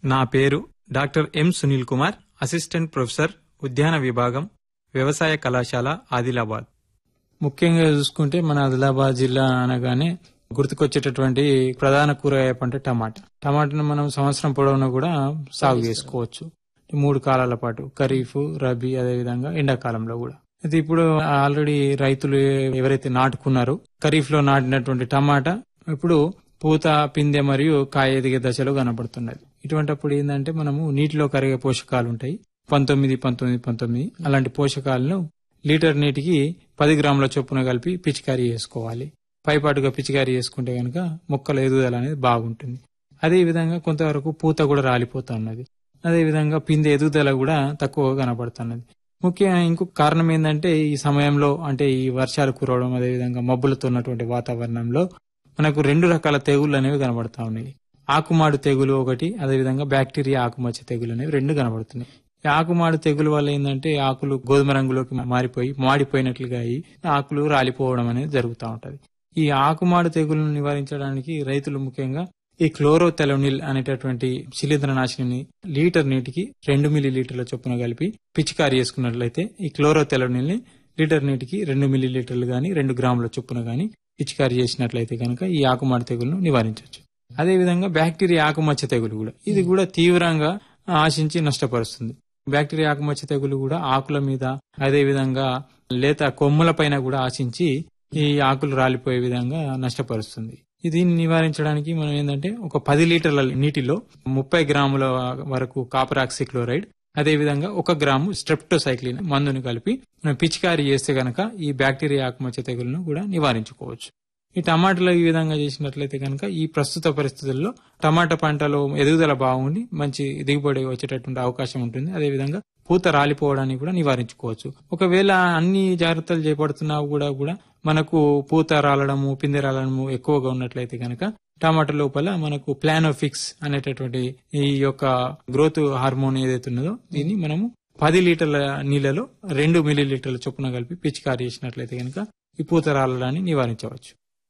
నా పేరు doctor M Sunil Kumar assistant professor ఉద్యాన విభాగం వ్యవసాయ కళాశాల ఆదిలాబాద్ ముఖ్యంగా చూసుకుంటే మన ఆదిలాబాద్ జిల్లా అనగానే గుర్తుకొచ్చేటటువంటి ప్రధాన కూరగాయ పంట టమాటా టమాటాను మనం సంవత్సరం పొడవునా కూడా సాగు చేసుకోవచ్చు మూడు కాలాల పాటు ఖరీఫ్ రబీ అదేవిధంగా ఎండాకాలంలో కూడా అయితే ఇప్పుడు ఆల్రెడీ రైతులు ఎవరైతే నాటుకున్నారో ఖరీఫ్ లో నాటినటువంటి టమాటా ఇప్పుడు పూత పిందె మరియు కాయ ఎదిగే దశలో కనబడుతున్నది ఇటువంటిప్పుడు ఏంటంటే మనము నీటిలో కరిగే పోషకాలు ఉంటాయి పంతొమ్మిది పంతొమ్మిది పంతొమ్మిది అలాంటి పోషకాలను లీటర్ నీటికి పది గ్రాముల చొప్పున కలిపి పిచికారీ చేసుకోవాలి పైపాటుగా పిచికారీ చేసుకుంటే గనక మొక్కల ఎదుగుదల అనేది బాగుంటుంది అదే విధంగా కొంతవరకు పూత కూడా రాలిపోతున్నది అదే విధంగా పిందె ఎదుగుదల కూడా తక్కువగా కనబడుతున్నది ముఖ్యంగా ఇంకొక కారణం ఏంటంటే ఈ సమయంలో అంటే ఈ వర్షాలు కురవడం అదేవిధంగా మబ్బులతో ఉన్నటువంటి వాతావరణంలో మనకు రెండు రకాల తెగుళ్ళు అనేవి కనబడతా ఉన్నాయి ఆకుమాడు తెగులు ఒకటి అదేవిధంగా బ్యాక్టీరియా ఆకుమచ్చ తెగులు అనేవి రెండు కనబడుతున్నాయి ఈ ఆకుమాడు తెగులు వల్ల ఏంటంటే ఆకులు గోధుమ రంగులోకి మారిపోయి మాడిపోయినట్లుగా అయి ఆకులు రాలిపోవడం అనేది జరుగుతూ ఉంటది ఈ ఆకుమాడు తెగులను నివారించడానికి రైతులు ముఖ్యంగా ఈ క్లోరోథెలోనిల్ అనేటటువంటి శిలీంద్రనాశిని లీటర్ నీటికి రెండు మిల్లీ లీటర్ల చొప్పున కలిపి పిచికారీ చేసుకున్నట్లయితే ఈ క్లోరోథెలోనిల్ ని లీటర్ నీటికి రెండు మిల్లీ లీటర్లు గాని రెండు గ్రాముల చొప్పున గాని పిచికారీ చేసినట్లయితే కనుక ఈ ఆకుమాడు తెగులను నివారించవచ్చు అదేవిధంగా బ్యాక్టీరియా ఆకుమచ్చ తెగులు కూడా ఇది కూడా తీవ్రంగా ఆశించి నష్టపరుస్తుంది బ్యాక్టీరియా ఆకుమచ్చ తెగులు కూడా ఆకుల మీద అదే విధంగా లేత కొమ్మల పైన కూడా ఆశించి ఈ ఆకులు రాలిపోయే విధంగా నష్టపరుస్తుంది దీన్ని నివారించడానికి మనం ఏంటంటే ఒక పది లీటర్ల నీటిలో ముప్పై గ్రాముల వరకు కాపర్ ఆక్సిక్లోరైడ్ అదే విధంగా ఒక గ్రాము స్ట్రెప్టోసైక్లిన్ మందుని కలిపి మనం పిచికారీ చేస్తే గనక ఈ బ్యాక్టీరియా ఆకుమచ్చ తెగులను కూడా నివారించుకోవచ్చు ఈ టమాటాలు ఈ విధంగా చేసినట్లయితే కనుక ఈ ప్రస్తుత పరిస్థితుల్లో టమాటా పంటలో ఎదుగుదల బాగుండి మంచి దిగుబడి వచ్చేటటువంటి అవకాశం ఉంటుంది అదే విధంగా పూత రాలిపోవడాన్ని కూడా నివారించుకోవచ్చు ఒకవేళ అన్ని జాగ్రత్తలు చేపడుతున్నా కూడా కూడా మనకు పూత రాలడము పిందె రాలడము ఎక్కువగా ఉన్నట్లయితే కనుక టమాటా లోపల మనకు ప్లానోఫిక్స్ అనేటటువంటి ఈ యొక్క గ్రోత్ హార్మోన్ ఏదైతే ఉన్నదో దీన్ని మనము పది లీటర్ల నీళ్లలో రెండు మిల్లీ లీటర్ల చొప్పున కలిపి పిచికారీ చేసినట్లయితే కనుక ఈ పూత రాలడాన్ని నివారించవచ్చు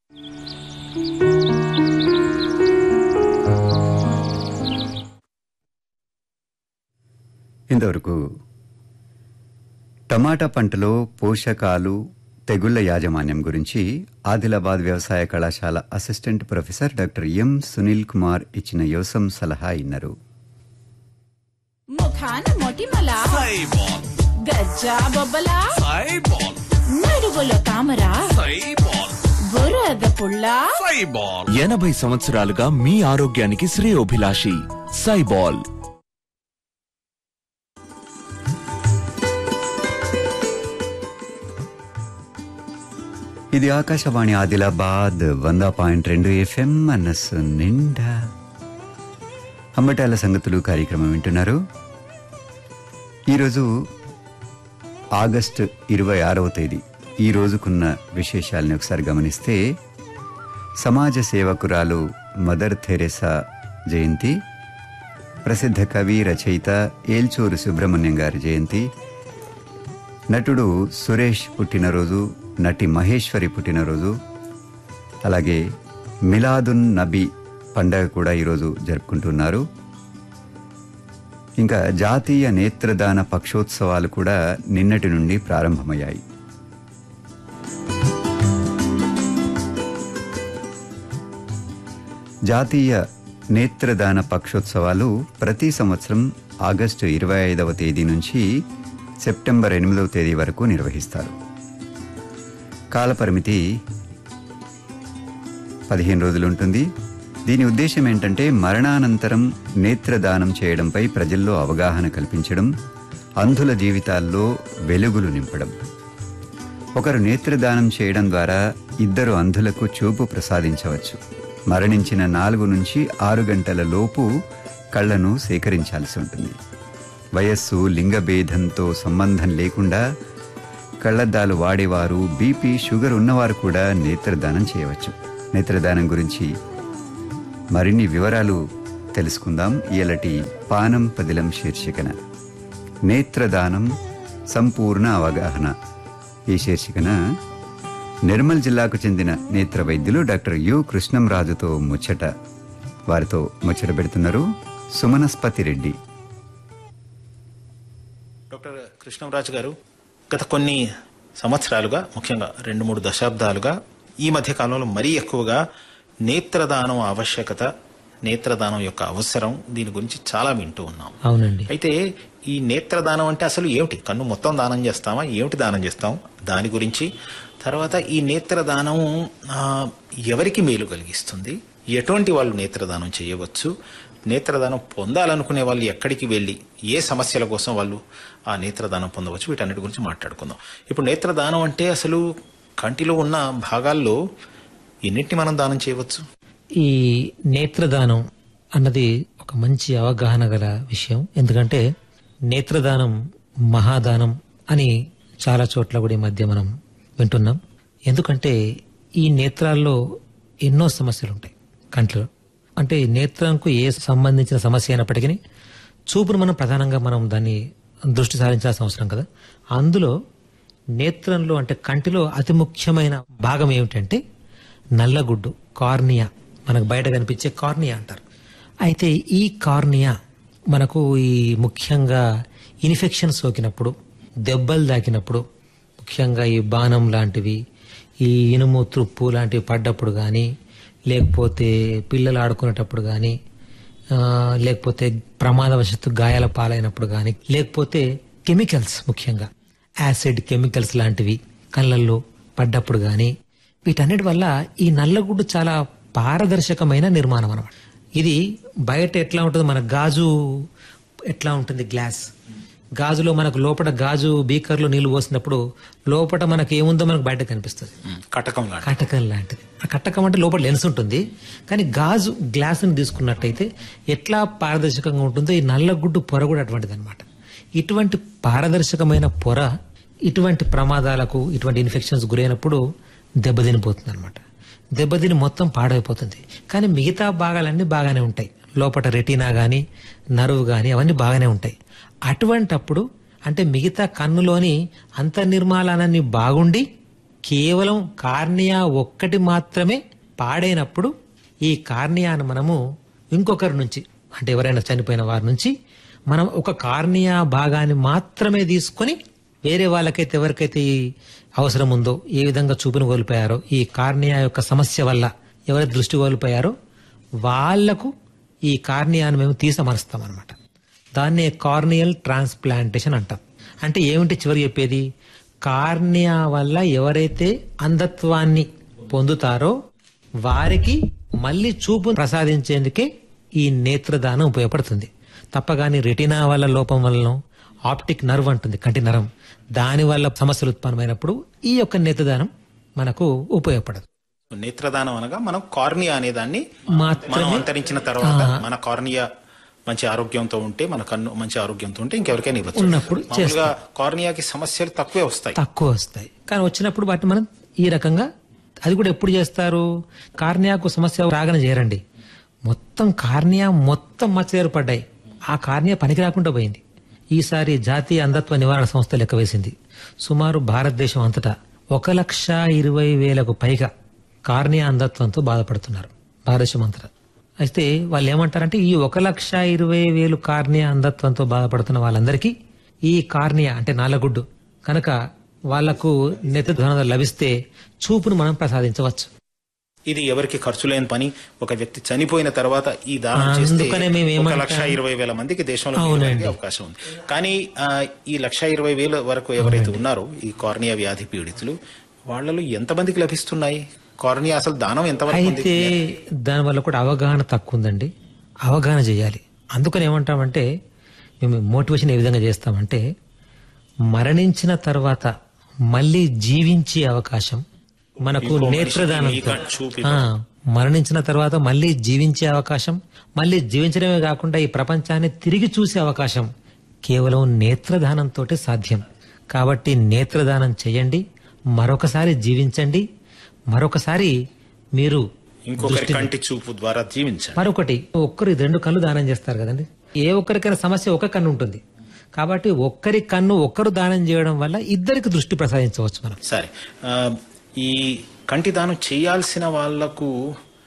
ఇంతవరకు టమాటా పంటలో పోషకాలు తెగుళ్ల యాజమాన్యం గురించి ఆదిలాబాద్ వ్యవసాయ కళాశాల assistant professor doctor M Sunil Kumar ఇచ్చిన యోసం సలహా ఇన్నారు ముఖాన మొటిమల సైబాల్ గజ్జా బొబ్బల సైబాల్ నడుగులో తామర సైబాల్ బురద పుల్ల సైబాల్ ఎనభై సంవత్సరాలుగా మీ ఆరోగ్యానికి శ్రేయోభిలాషి సైబాల్ ఇది ఆకాశవాణి ఆదిలాబాద్ వంద పాయింట్ రెండు ఎఫ్ఎం మనస్సు నిండా అమ్మటాల సంగతులు కార్యక్రమం వింటున్నారు ఈరోజు ఆగస్టు ఇరవై ఆరవ తేదీ ఈ రోజుకున్న విశేషాలని ఒకసారి గమనిస్తే సమాజ సేవకురాలు మదర్ థెరెసా జయంతి ప్రసిద్ధ కవి రచయిత ఏల్చూరు సుబ్రహ్మణ్యం గారి జయంతి నటుడు సురేష్ పుట్టినరోజు నటి మహేశ్వరి పుట్టినరోజు అలాగే మిలాదున్ నబీ పండగ కూడా ఈరోజు జరుపుకుంటున్నారు ఇంకా జాతీయ నేత్రదాన పక్షోత్సవాలు కూడా నిన్నటి నుండి ప్రారంభమయ్యాయి జాతీయ నేత్రదాన పక్షోత్సవాలు ప్రతి సంవత్సరం ఆగస్టు ఇరవై ఐదవ తేదీ నుంచి సెప్టెంబర్ ఎనిమిదవ తేదీ వరకు నిర్వహిస్తారు కాలపరిమితి పదిహేను రోజులు ఉంటుంది దీని ఉద్దేశం ఏంటంటే మరణానంతరం నేత్రదానం చేయడంపై ప్రజల్లో అవగాహన కల్పించడం అంధుల జీవితాల్లో వెలుగులు నింపడం ఒకరు నేత్రదానం చేయడం ద్వారా ఇద్దరు అంధులకు చూపు ప్రసాదించవచ్చు మరణించిన నాలుగు నుంచి ఆరు గంటల లోపు కళ్లను సేకరించాల్సి ఉంటుంది వయస్సు లింగభేదంతో సంబంధం లేకుండా కళ్లద్దాలు వాడేవారు బీపీ షుగర్ ఉన్నవారు కూడా నేత్రదానం చేయవచ్చు నేత్రదానం గురించి మరిన్ని వివరాలు తెలుసుకుందాం ఇయలటి పానం పదిలం శీర్షికన నేత్రదానం సంపూర్ణ అవగాహన ఈ శీర్షికన నిర్మల్ జిల్లాకు చెందిన నేత్ర వైద్యులు డాక్టర్ యు కృష్ణంరాజుతో ముచ్చట వారితో ముచ్చట పెడుతున్నారు సుమనస్పతి రెడ్డి డాక్టర్ కృష్ణరాజు గారు గత కొన్ని సంవత్సరాలుగా ముఖ్యంగా రెండు మూడు దశాబ్దాలుగా ఈ మధ్య కాలంలో మరీ ఎక్కువగా నేత్రదానం ఆవశ్యకత నేత్రదానం యొక్క అవసరం దీని గురించి చాలా వింటూ ఉన్నాం అవునండి అయితే ఈ నేత్రదానం అంటే అసలు ఏమిటి కన్ను మొత్తం దానం చేస్తామా ఏమిటి దానం చేస్తాం దాని గురించి తర్వాత ఈ నేత్రదానం ఆ, ఎవరికి మేలు కలిగిస్తుంది ఎటువంటి వాళ్ళు నేత్రదానం చేయవచ్చు నేత్రదానం పొందాలనుకునే వాళ్ళు ఎక్కడికి వెళ్ళి ఏ సమస్యల కోసం వాళ్ళు ఆ నేత్రదానం పొందవచ్చు వీటన్నిటి గురించి మాట్లాడుకుందాం ఇప్పుడు నేత్రదానం అంటే అసలు కంటిలో ఉన్న భాగాల్లో ఎన్నింటిని మనం దానం చేయవచ్చు ఈ నేత్రదానం అన్నది ఒక మంచి అవగాహన గల విషయం ఎందుకంటే నేత్రదానం మహాదానం అని చాలా చోట్ల కూడా ఈ మధ్య మనం వింటున్నాం ఎందుకంటే ఈ నేత్రాల్లో ఎన్నో సమస్యలు ఉంటాయి కంట్లో అంటే నేత్రంకు ఏ సంబంధించిన సమస్య అయినప్పటికీ చూపును మనం ప్రధానంగా మనం దాన్ని దృష్టి సారించాల్సిన అవసరం కదా అందులో నేత్రంలో అంటే కంటిలో అతి ముఖ్యమైన భాగం ఏమిటంటే నల్లగుడ్డు కార్నియా మనకు బయట కనిపించే కార్నియా అంటారు అయితే ఈ కార్నియా మనకు ఈ ముఖ్యంగా ఇన్ఫెక్షన్ సోకినప్పుడు దెబ్బలు తాకినప్పుడు ముఖ్యంగా ఈ బాణం లాంటివి ఈ ఇనుము తుప్పు లాంటివి పడ్డప్పుడు కానీ లేకపోతే పిల్లలు ఆడుకునేటప్పుడు కానీ ఆ, లేకపోతే ప్రమాదవశత్తు గాయాల పాలైనప్పుడు కానీ లేకపోతే కెమికల్స్ ముఖ్యంగా యాసిడ్ కెమికల్స్ లాంటివి కళ్ళల్లో పడ్డప్పుడు కానీ వీటన్నిటి వల్ల ఈ నల్లగుడ్డు చాలా పారదర్శకమైన నిర్మాణం అన్నమాట ఇది బయట ఎట్లా ఉంటుంది మన గాజు ఎట్లా ఉంటుంది గ్లాస్ గాజులో మనకు లోపల గాజు బీకర్లో నీళ్లు పోసినప్పుడు లోపల మనకు ఏముందో మనకు బయట కనిపిస్తుంది కటకం లాంటి కటకం లాంటిది ఆ కటకం అంటే లోపల లెన్స్ ఉంటుంది కానీ గాజు గ్లాసుని తీసుకున్నట్టయితే ఎట్లా పారదర్శకంగా ఉంటుందో ఈ నల్లగుడ్డు పొర కూడా అటువంటిది అనమాట ఇటువంటి పారదర్శకమైన పొర ఇటువంటి ప్రమాదాలకు ఇటువంటి ఇన్ఫెక్షన్స్ గురైనప్పుడు దెబ్బతినిపోతుంది అనమాట దెబ్బతిని మొత్తం పాడైపోతుంది కానీ మిగతా భాగాలన్నీ బాగానే ఉంటాయి లోపల రెటీనా గాని నరువు గాని అవన్నీ బాగానే ఉంటాయి అటువంటప్పుడు అంటే మిగతా కన్నులోని అంతర్నిర్మాలనాన్ని బాగుండి కేవలం కార్నియా ఒక్కటి మాత్రమే పాడైనప్పుడు ఈ కార్నియాను మనము ఇంకొకరి నుంచి అంటే ఎవరైనా చనిపోయిన వారి నుంచి మనం ఒక కార్నియా భాగాన్ని మాత్రమే తీసుకొని వేరే వాళ్ళకైతే ఎవరికైతే ఈ అవసరం ఉందో ఏ విధంగా చూపును కోల్పోయారో ఈ కార్నియా యొక్క సమస్య వల్ల ఎవరైతే దృష్టి కోల్పోయారో వాళ్లకు ఈ కార్నియాను మేము తీసమరుస్తాం అనమాట దాన్నే కార్నియల్ ట్రాన్స్ప్లాంటేషన్ అంటాం అంటే ఏమిటి చివరి చెప్పేది కార్నియా వల్ల ఎవరైతే అంధత్వాన్ని పొందుతారో వారికి మళ్ళీ చూపు ప్రసాదించేందుకే ఈ నేత్రదానం ఉపయోగపడుతుంది తప్పగాని రెటినా వల్ల లోపం వలన ఆప్టిక్ నర్వ్ అంటుంది కంటి నరం దాని వల్ల సమస్యలు ఉత్పన్నమైనప్పుడు ఈ యొక్క నేత్రదానం మనకు ఉపయోగపడదు నేత్రదానం అనగా మనం కార్నియా అనే దాన్ని మాత్రమే- మనం అంతరించిన తర్వాత మన కార్నియా మంచి ఆరోగ్యంతో ఉంటే మన కన్ను మంచి ఆరోగ్యంతో ఉంటే ఇంకెవరికైనా ఇవ్వచ్చు ఉన్నప్పుడు మామూలుగా కార్నియాకి సమస్యలు తక్కువే వస్తాయి తక్కువ వస్తాయి కానీ వచ్చినప్పుడు వాటిని మనం ఈ రకంగా అది కూడా ఎప్పుడు చేస్తారు కార్నియాకు సమస్య రాగానే చేయరండి మొత్తం కార్నియా మొత్తం మచ్చ ఏర్పడ్డాయి ఆ కార్నియా పనికి రాకుండా పోయింది ఈసారి జాతీయ అంధత్వ నివారణ సంస్థ లెక్క వేసింది సుమారు భారతదేశం అంతటా ఒక లక్ష ఇరవై వేలకు పైగా కార్నియా అంధత్వంతో బాధపడుతున్నారు భారతదేశం అంతటా అయితే వాళ్ళు ఏమంటారంటే ఈ ఒక లక్ష ఇరవై వేలు కార్నియా అంధత్వంతో బాధపడుతున్న వాళ్ళందరికీ ఈ కార్నియా అంటే నాలగుడ్డు కనుక వాళ్లకు నెత్తుధన లభిస్తే చూపును మనం ప్రసాదించవచ్చు ఇది ఎవరికి ఖర్చు లేని పని ఒక వ్యక్తి చనిపోయిన తర్వాత ఈ దానం చేస్తే అందుకనే మేము ఒక ఏమంటాం- లక్ష ఇరవై వేల మందికి దేశంలో అవునండి. ఇవ్వడానికి అవకాశం ఉంది కానీ ఆ, ఈ లక్ష ఇరవై వేల వరకు ఎవరైతే ఉన్నారో ఈ కార్నియా వ్యాధి పీడితులు వాళ్ళలో ఎంతమందికి లభిస్తున్నాయి కార్నియా అసలు దానం ఎంతవరకు ఉంది? అయితే దానివల్ల కూడా అవగాహన తక్కువ ఉందండి అవగాహన చేయాలి అందుకని ఏమంటామంటే మేము మోటివేషన్ ఏ విధంగా చేస్తామంటే మరణించిన తర్వాత మళ్ళీ జీవించే అవకాశం మనకు ఇంకో మనిషికి నేత్రదానంతో ఇంకా చూపు ఆ, మరణించిన తర్వాత మళ్ళీ జీవించే అవకాశం మళ్ళీ జీవించడమే కాకుండా ఈ ప్రపంచాన్ని తిరిగి చూసే అవకాశం కేవలం నేత్రదానంతో సాధ్యం కాబట్టి నేత్రదానం చేయండి మరొకసారి జీవించండి మరొకసారి మీరు ఇంకొకరి కంటి చూపు ద్వారా జీవించండి మరొకటి ఒక్కరు రెండు కళ్ళు దానం చేస్తారు కదండి ఏ ఒక్కరికైనా సమస్య ఒక కన్ను ఉంటుంది కాబట్టి ఒక్కరి కన్ను ఒక్కరు దానం చేయడం వల్ల ఇద్దరికి దృష్టి ప్రసాదించవచ్చు మనం సరే ఆ, ఈ కంటి దానం చేయాల్సిన వాళ్లకు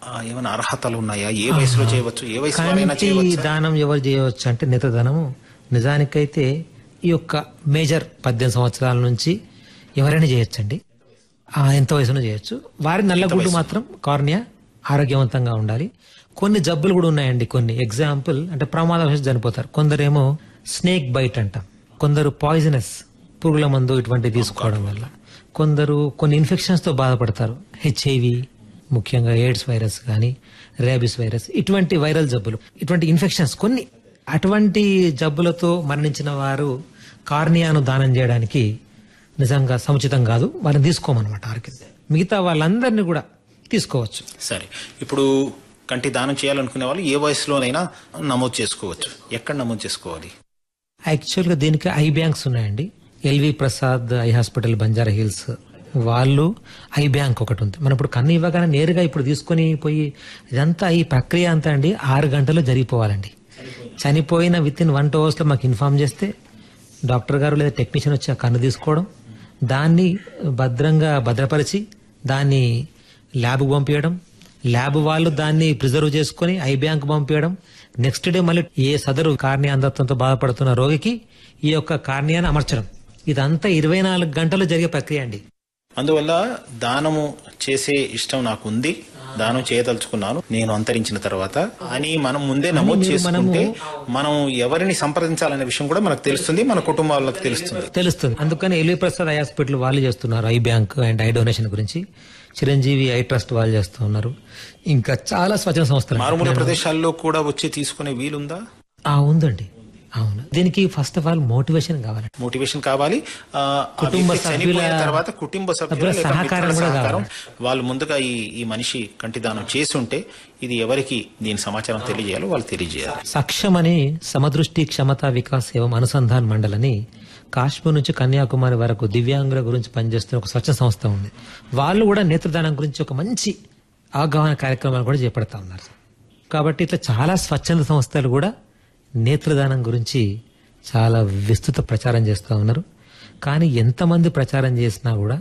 ఆ, ఏమైనా అర్హతలు ఉన్నాయా ఏ వయసులో చేయవచ్చు ఏ వయసు వారైనా కంటి చేయవచ్చు దానం ఎవరు చేయవచ్చు అంటే నేత్రదానము నిజానికైతే ఈ యొక్క మేజర్ పద్దెనిమిది సంవత్సరాల నుంచి ఎవరైనా చేయొచ్చండి ఆ, ఎంత వయసులో చేయొచ్చు వారి నల్లగుడ్డు మాత్రం కార్నియా ఆరోగ్యవంతంగా ఉండాలి కొన్ని జబ్బులు కూడా ఉన్నాయండి కొన్ని ఎగ్జాంపుల్ అంటే ప్రమాదవశాత్తు చనిపోతారు కొందరేమో స్నేక్ బైట్ అంటాం కొందరు పాయిజనస్ పురుగుల మందు ఇటువంటివి తీసుకోవడం వల్ల కొందరు కొన్ని ఇన్ఫెక్షన్స్ తో బాధపడతారు హెచ్ఐవి ముఖ్యంగా ఎయిడ్స్ వైరస్ కానీ రేబిస్ వైరస్ ఇటువంటి వైరల్ జబ్బులు ఇటువంటి ఇన్ఫెక్షన్స్ కొన్ని అటువంటి జబ్బులతో మరణించిన వారు కార్నియాను దానం చేయడానికి నిజంగా సముచితం కాదు వారిని తీసుకోమన్నమాట ఆరోగ్యం మిగతా వాళ్ళందరినీ కూడా తీసుకోవచ్చు సరే ఇప్పుడు కంటి దానం చేయాలనుకునే వాళ్ళు ఏ వయసులోనైనా నమోదు చేసుకోవచ్చు ఎక్కడ నమోదు చేసుకోవాలి యాక్చువల్గా దీనికి ఐ బ్యాంక్స్ ఉన్నాయండి LV Prasad eye hospital Banjara hills వాళ్ళు ఐ బ్యాంక్ ఒకటి ఉంది మనం ఇప్పుడు కన్ను ఇవ్వగానే నేరుగా ఇప్పుడు తీసుకొని పోయి ఇదంతా ఈ ప్రక్రియ అంతా అండి ఆరు గంటల్లో జరిగిపోవాలండి చనిపోయిన విత్ ఇన్ వన్ టూ అవర్స్లో మాకు ఇన్ఫార్మ్ చేస్తే డాక్టర్ గారు లేదా టెక్నీషియన్ వచ్చి ఆ కన్ను తీసుకోవడం దాన్ని భద్రంగా భద్రపరిచి దాన్ని ల్యాబ్కి పంపించడం ల్యాబ్ వాళ్ళు దాన్ని ప్రిజర్వ్ చేసుకుని ఐ బ్యాంక్ పంపించడం నెక్స్ట్ డే మళ్ళీ ఏ సదరు కార్నియా అంధత్వంతో బాధపడుతున్న రోగికి ఈ యొక్క కార్నియాను అమర్చడం ఇదంతా ఇరవై నాలుగు గంటలు జరిగే ప్రక్రియ అండి అందువల్ల దానము చేసే ఇష్టం నాకు ఉంది దానం చేయదలుచుకున్నాను నేను అంతరించిన తర్వాత అని మనం ముందే నమోదు మీరు చేసుకుంటే మనము- మనం ఎవరిని సంప్రదించాలనే విషయం కూడా మనకు తెలుస్తుంది మన కుటుంబాలకు తెలుస్తుంది తెలుస్తుంది అందుకని ఎల్వి ప్రసాద్ ఐ హాస్పిటల్ వాళ్ళు చేస్తున్నారు eye bank and eye donation గురించి చిరంజీవి ఐ ట్రస్ట్ వాళ్ళు చేస్తూ ఉన్నారు ఇంకా చాలా స్వచ్ఛంద సంస్థలు మారుమూల ప్రదేశాల్లో కూడా వచ్చి తీసుకునే వీలుందా ఆ, ఉందండి అవును దీనికి ఫస్ట్ ఆఫ్ ఆల్ మోటివేషన్ కావాలి మోటివేషన్ కావాలి ఆ, ఆ కుటుంబ వ్యక్తి చనిపోయిన సభ్యుల- తర్వాత కుటుంబ సభ్యుల సభ్యుల లేక సహకారం మిత్రుల కూడా సహకారం కావాలి. వాళ్ళు ముందుగా ఈ ఈ మనిషి కంటిదానం చేసి ఉంటే ఇది ఎవరికి దీని సమాచారం తెలియజేయాలో వాళ్ళు తెలియజేయాలి సక్షం అని సమదృష్టి క్షమతా వికాస్ ఏవం అనుసంధాన్ మండలని కాశ్మీర్ నుంచి కన్యాకుమారి వరకు దివ్యాంగుల గురించి పనిచేస్తున్న ఒక స్వచ్ఛ సంస్థ ఉంది వాళ్ళు కూడా నేత్రదానం గురించి ఒక మంచి అవగాహన కార్యక్రమాలు కూడా చేపడతా ఉన్నారు కాబట్టి ఇట్లా చాలా స్వచ్ఛంద సంస్థలు కూడా నేత్రదానం గురించి చాలా విస్తృత ప్రచారం చేస్తూ ఉన్నారు కానీ ఎంతమంది ప్రచారం చేసినా కూడా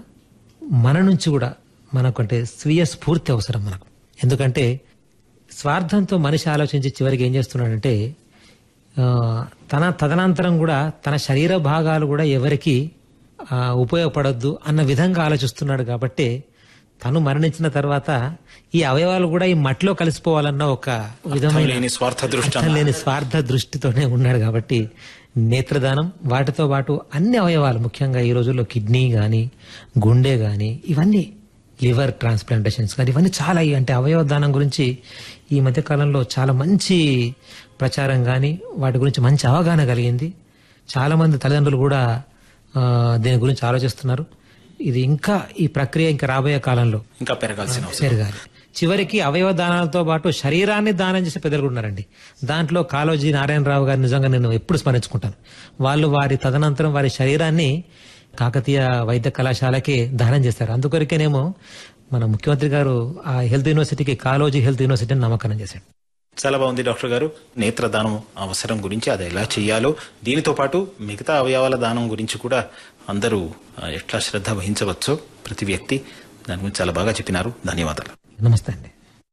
మన నుంచి కూడా మనకు అంటే స్వీయ స్ఫూర్తి అవసరం మనకు ఎందుకంటే స్వార్థంతో మనిషి ఆలోచించి చివరికి ఏం చేస్తున్నాడంటే ఆ, తన తదనంతరం కూడా తన శరీర భాగాలు కూడా ఎవరికి ఆ, ఉపయోగపడొద్దు అన్న విధంగా ఆలోచిస్తున్నాడు కాబట్టి తను మరణించిన తర్వాత ఈ అవయవాలు కూడా ఈ మట్టిలో కలిసిపోవాలన్న ఒక విధమైన లేని స్వార్థ దృష్టి అర్థం లేని స్వార్థ దృష్టితోనే ఉన్నాడు కాబట్టి నేత్రదానం వాటితో పాటు అన్ని అవయవాలు ముఖ్యంగా ఈ రోజుల్లో కిడ్నీ గాని గుండె గాని ఇవన్నీ లివర్ ట్రాన్స్ప్లాంటేషన్స్ కానీ ఇవన్నీ చాలా ఈ అంటే అవయవ దానం గురించి ఈ మధ్య కాలంలో చాలా మంచి ప్రచారం కానీ వాటి గురించి మంచి అవగాహన కలిగింది చాలా మంది తల్లిదండ్రులు కూడా ఆ, దీని గురించి ఆలోచిస్తున్నారు ఇది ఇంకా ఈ ప్రక్రియ ఇంకా రాబోయే కాలంలో ఇంకా పెరగాల్సిన అవసరం పెరగాలి చివరికి అవయవ దానాలతో పాటు శరీరాన్ని దానం చేసే పెద్దలు కూడా ఉన్నారండి దాంట్లో కాలోజీ నారాయణరావు గారు నిజంగా నేను ఎప్పుడు స్మరించుకుంటాను వాళ్ళు వారి తదనంతరం వారి శరీరాన్ని కాకతీయ వైద్య కళాశాలకి దానం చేస్తారు అందుకొరకేనేమో మన ముఖ్యమంత్రి గారు ఆ హెల్త్ యూనివర్సిటీకి కాలోజీ హెల్త్ యూనివర్సిటీని నామకరణం చేశాడు చాలా బాగుంది డాక్టర్ గారు నేత్రదానం అవసరం గురించి అది ఎలా చేయాలో దీనితో పాటు మిగతా అవయవాల దానం గురించి కూడా అందరూ ఆ, ఎట్లా శ్రద్ధ వహించవచ్చో ప్రతి వ్యక్తి దాని గురించి చాలా బాగా చెప్పినారు ధన్యవాదాలు నమస్తే అండి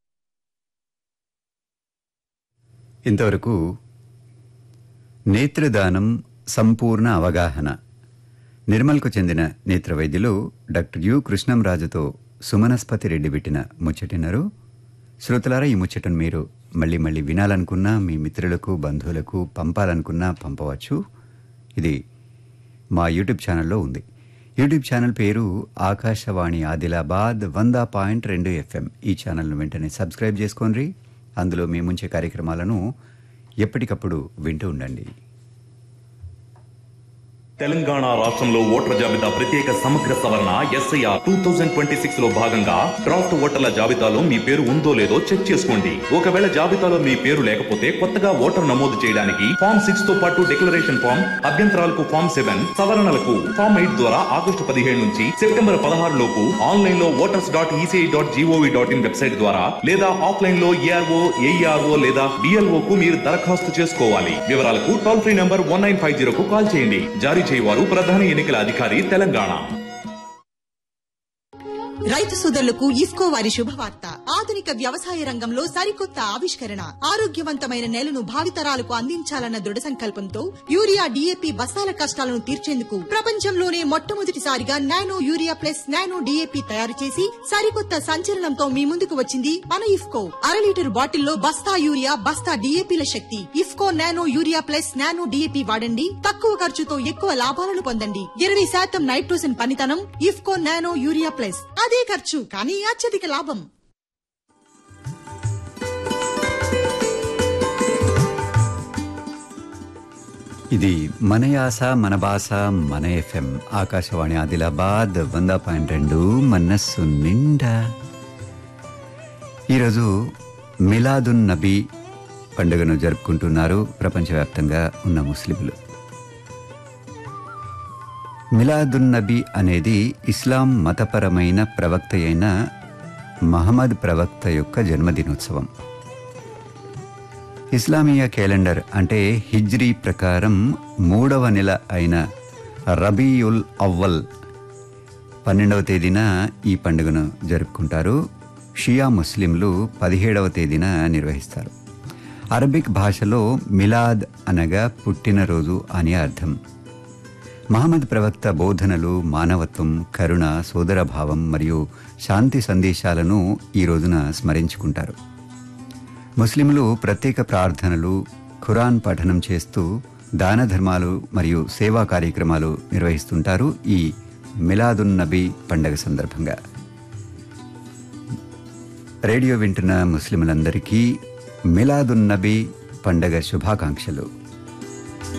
ఇంతవరకు నేత్రదానం సంపూర్ణ అవగాహన నిర్మల్కు చెందిన నేత్ర వైద్యులు డాక్టర్ యు కృష్ణంరాజుతో సుమనస్పతి రెడ్డి పెట్టిన ముచ్చటిన్నారు శ్రోతలారా ఈ ముచ్చటను మీరు మళ్ళీ మళ్ళీ వినాలనుకున్నా మీ మిత్రులకు బంధువులకు పంపాలనుకున్నా పంపవచ్చు ఇది మా యూట్యూబ్ ఛానల్లో ఉంది యూట్యూబ్ ఛానల్ పేరు ఆకాశవాణి ఆదిలాబాద్ వంద పాయింట్ రెండు ఎఫ్ఎం ఈ ఛానల్ను వెంటనే సబ్స్క్రైబ్ చేసుకోండి అందులో మేముంచే కార్యక్రమాలను ఎప్పటికప్పుడు వింటూ ఉండండి తెలంగాణ రాష్ట్రంలో ఓటర్ల జాబితా ప్రత్యేక సమగ్ర సవరణ SIR two thousand twenty six లో భాగంగా డ్రాఫ్ట్ ఓటర్ల జాబితాలో మీ పేరు ఉందో లేదో చెక్ చేసుకోండి ఒకవేళ జాబితాలో మీ పేరు లేకపోతే కొత్తగా ఓటర్ నమోదు చేయడానికి ఫామ్ సిక్స్ తో పాటు డిక్లరేషన్ ఫామ్ అభ్యంతరాలకు ఫామ్ సెవెన్ సవరణలకు ఫామ్ ఎయిట్ ద్వారా ఆగస్టు పదిహేడు నుంచి సెప్టెంబర్ పదహారు లోపు ఆన్లైన్ లో voters dot ECI dot gov dot in website ద్వారా లేదా ఆఫ్లైన్ లో ఏఆర్ఓ ఏఈఆర్ఓ లేదా డిఎల్ఓ కు మీరు దరఖాస్తు చేసుకోవాలి వివరాలకు toll free number one nine five zero కు కాల్ చేయండి జారీ చేయవారు ప్రధాన ఎన్నికల అధికారి తెలంగాణ రైతు రైతు సోదరులకు ఇఫ్కో వారి శుభవార్త ఆధునిక వ్యవసాయ రంగంలో సరికొత్త ఆవిష్కరణ ఆరోగ్యవంతమైన నేలను భావితరాలకు అందించాలన్న దృఢ సంకల్పంతో యూరియా డిఏపి బస్తాల కష్టాలను తీర్చేందుకు ప్రపంచంలోనే మొట్టమొదటిసారిగా nano urea plus nano DAP తయారు చేసి సరికొత్త సంచలనంతో మీ ముందుకు వచ్చింది మన ఇఫ్కో అర లీటర్ బాటిల్లో బస్తా యూరియా బస్తా డిఏపిల శక్తి IFFCO nano urea plus nano DAP వాడండి తక్కువ ఖర్చుతో ఎక్కువ లాభాలను పొందండి ఇరవై శాతం నైట్రోజన్ పనితనం ఇఫ్కో నానో యూరియా ప్లస్ అదే ఖర్చు కానీ అత్యధిక లాభం ఇది మన యాస మన భాష మన ఎఫ్ఎం ఆకాశవాణి ఆదిలాబాద్ వంద పాయింట్ రెండు మనస్సు నిండా ఈరోజు మిలాదున్ నబీ పండుగను జరుపుకుంటున్నారు ప్రపంచవ్యాప్తంగా ఉన్న ముస్లింలు మిలాదున్ నబీ అనేది ఇస్లాం మతపరమైన ప్రవక్త అయిన మహమ్మద్ ప్రవక్త యొక్క జన్మదినోత్సవం ఇస్లామీయ క్యాలెండర్ అంటే హిజ్రీ ప్రకారం మూడవ నెల అయిన రబీయుల్ అవ్వల్ పన్నెండవ తేదీన ఈ పండుగను జరుపుకుంటారు షియా ముస్లింలు పదిహేడవ తేదీన నిర్వహిస్తారు అరబిక్ భాషలో మిలాద్ అనగా పుట్టినరోజు అని అర్థం మహమ్మద్ ప్రవక్త బోధనలు మానవత్వం కరుణ సోదరభావం మరియు శాంతి సందేశాలను ఈ రోజున స్మరించుకుంటారు ముస్లింలు ప్రత్యేక ప్రార్థనలు ఖురాన్ పఠనం చేస్తూ దాన ధర్మాలు మరియు సేవా కార్యక్రమాలు నిర్వహిస్తుంటారు ఈ మిలాదున్ నబీ పండగ సందర్భంగా రేడియో వింటున్న ముస్లింలందరికీ మిలాదున్ నబీ పండగ శుభాకాంక్షలు